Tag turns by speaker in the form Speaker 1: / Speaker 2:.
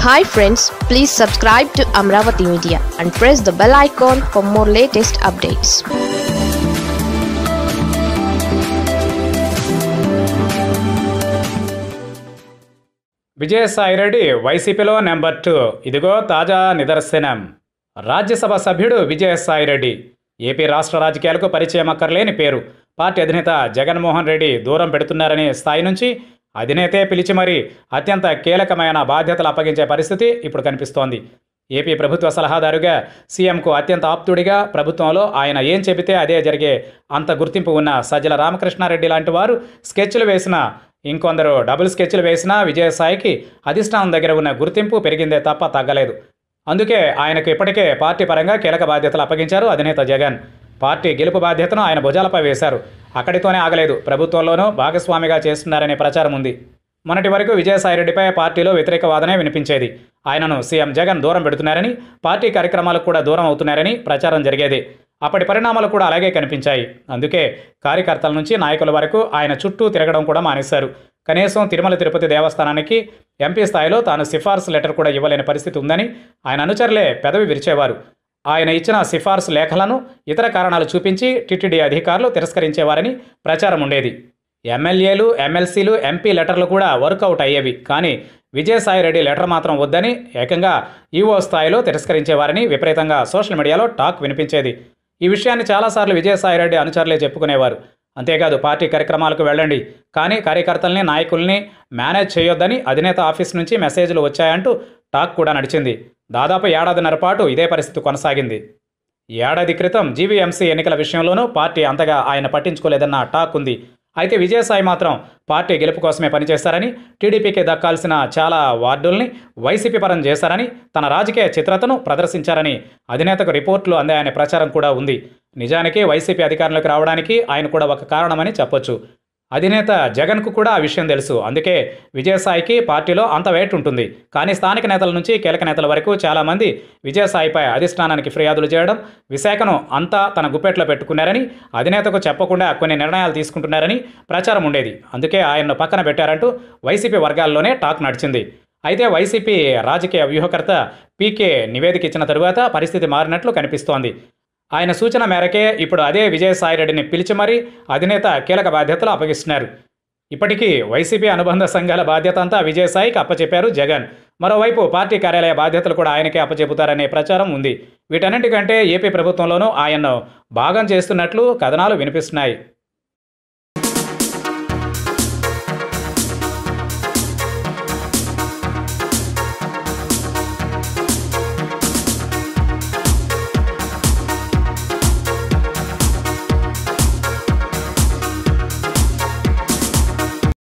Speaker 1: hi friends please subscribe to Amaravati media and press the bell icon for more latest updates
Speaker 2: Vijayasai Reddy వైసీపీలో number two ఇదిగో తాజా నిదర్శనం రాజ్యసభ సభ్యుడు Vijayasai Reddy AP రాష్ట్ర రాజకీయాలకు పరిచయం అక్కర్లేని పేరు పార్టీ అధినేత జగన్మోహన్ రెడ్డి దూరం పెడుతున్నారనే స్థాయి నుంచి అధినేతే పిలిచి మరీ అత్యంత కీలకమైన బాధ్యతలు అప్పగించే పరిస్థితి ఇప్పుడు కనిపిస్తోంది ఏపీ ప్రభుత్వ సలహాదారుగా సీఎంకు అత్యంత ఆప్తుడిగా ప్రభుత్వంలో ఆయన ఏం చెబితే అదే జరిగే అంత గుర్తింపు ఉన్న సజ్జల రామకృష్ణారెడ్డి లాంటి వారు స్కెచ్లు వేసిన ఇంకొందరు డబుల్ స్కెచ్లు వేసినా విజయసాయికి అధిష్టానం దగ్గర ఉన్న గుర్తింపు పెరిగిందే తప్ప తగ్గలేదు అందుకే ఆయనకు ఇప్పటికే పార్టీ పరంగా కీలక బాధ్యతలు అప్పగించారు అధినేత జగన్ పార్టీ గెలుపు బాధ్యతను ఆయన భుజాలపై వేశారు అక్కడితోనే ఆగలేదు ప్రభుత్వంలోనూ భాగస్వామిగా చేస్తున్నారనే ప్రచారం ఉంది మొన్నటి వరకు విజయసాయిరెడ్డిపై పార్టీలో వ్యతిరేక వాదనే వినిపించేది ఆయనను సీఎం జగన్ దూరం పెడుతున్నారని పార్టీ కార్యక్రమాలకు కూడా దూరం అవుతున్నారని ప్రచారం జరిగేది అప్పటి పరిణామాలు కూడా అలాగే కనిపించాయి అందుకే కార్యకర్తల నుంచి నాయకుల వరకు ఆయన చుట్టూ తిరగడం కూడా మానేశారు కనీసం తిరుమల తిరుపతి దేవస్థానానికి ఎంపీ స్థాయిలో తాను సిఫార్సు లెటర్ కూడా ఇవ్వలేని పరిస్థితి ఉందని ఆయన అనుచరులే పెదవి విరిచేవారు ఆయన ఇచ్చిన సిఫార్సు లేఖలను ఇతర కారణాలు చూపించి టిటిడి అధికారులు తిరస్కరించేవారని ప్రచారం ఉండేది ఎమ్మెల్యేలు ఎమ్మెల్సీలు ఎంపీ లెటర్లు కూడా వర్కౌట్ అయ్యేవి కానీ విజయసాయిరెడ్డి లెటర్ మాత్రం వద్దని ఏకంగా ఈవో స్థాయిలో తిరస్కరించేవారని విపరీతంగా సోషల్ మీడియాలో టాక్ వినిపించేది ఈ విషయాన్ని చాలాసార్లు విజయసాయిరెడ్డి అనుచరులే చెప్పుకునేవారు అంతేకాదు పార్టీ కార్యక్రమాలకు వెళ్ళండి కానీ కార్యకర్తల్ని నాయకుల్ని మేనేజ్ చేయొద్దని అధినేత ఆఫీస్ నుంచి మెసేజ్లు వచ్చాయంటూ టాక్ కూడా నడిచింది దాదాపు ఏడాదిన్నర పాటు ఇదే పరిస్థితి కొనసాగింది ఏడాది క్రితం జీవీఎంసీ ఎన్నికల విషయంలోనూ పార్టీ అంతగా ఆయన పట్టించుకోలేదన్న టాక్ ఉంది అయితే విజయసాయి మాత్రం పార్టీ గెలుపు కోసమే పనిచేశారని టీడీపీకి దక్కాల్సిన చాలా వార్డుల్ని వైసీపీ పరం చేశారని తన రాజకీయ చిత్రతను ప్రదర్శించారని అధినేతకు రిపోర్టులు అందాయనే ప్రచారం కూడా ఉంది నిజానికి వైసీపీ అధికారంలోకి రావడానికి ఆయన కూడా ఒక కారణమని చెప్పొచ్చు అధినేత జగన్కు కూడా ఆ విషయం తెలుసు అందుకే విజయసాయికి పార్టీలో అంత వెయిట్ ఉంటుంది కానీ స్థానిక నేతల నుంచి కీలక నేతల వరకు చాలామంది విజయసాయిపై అధిష్టానానికి ఫిర్యాదులు చేయడం విశాఖను అంతా తన గుప్పెట్లో పెట్టుకున్నారని అధినేతకు చెప్పకుండా కొన్ని నిర్ణయాలు తీసుకుంటున్నారని ప్రచారం ఉండేది అందుకే ఆయన్ను పక్కన పెట్టారంటూ వైసీపీ వర్గాల్లోనే టాక్ నడిచింది అయితే వైసీపీ రాజకీయ వ్యూహకర్త పీకే నివేదిక ఇచ్చిన తరువాత పరిస్థితి మారినట్లు కనిపిస్తోంది ఆయన సూచన మేరకే ఇప్పుడు అదే విజయసాయిరెడ్డిని పిలిచి మరీ అధినేత కీలక బాధ్యతలు అప్పగిస్తున్నారు ఇప్పటికీ వైసీపీ అనుబంధ సంఘాల బాధ్యత అంతా విజయసాయికి అప్పచెప్పారు జగన్ మరోవైపు పార్టీ కార్యాలయ బాధ్యతలు కూడా ఆయనకే అప్పచెపుతారనే ప్రచారం ఉంది వీటన్నింటికంటే ఏపీ ప్రభుత్వంలోనూ ఆయన్ను భాగం చేస్తున్నట్లు కథనాలు వినిపిస్తున్నాయి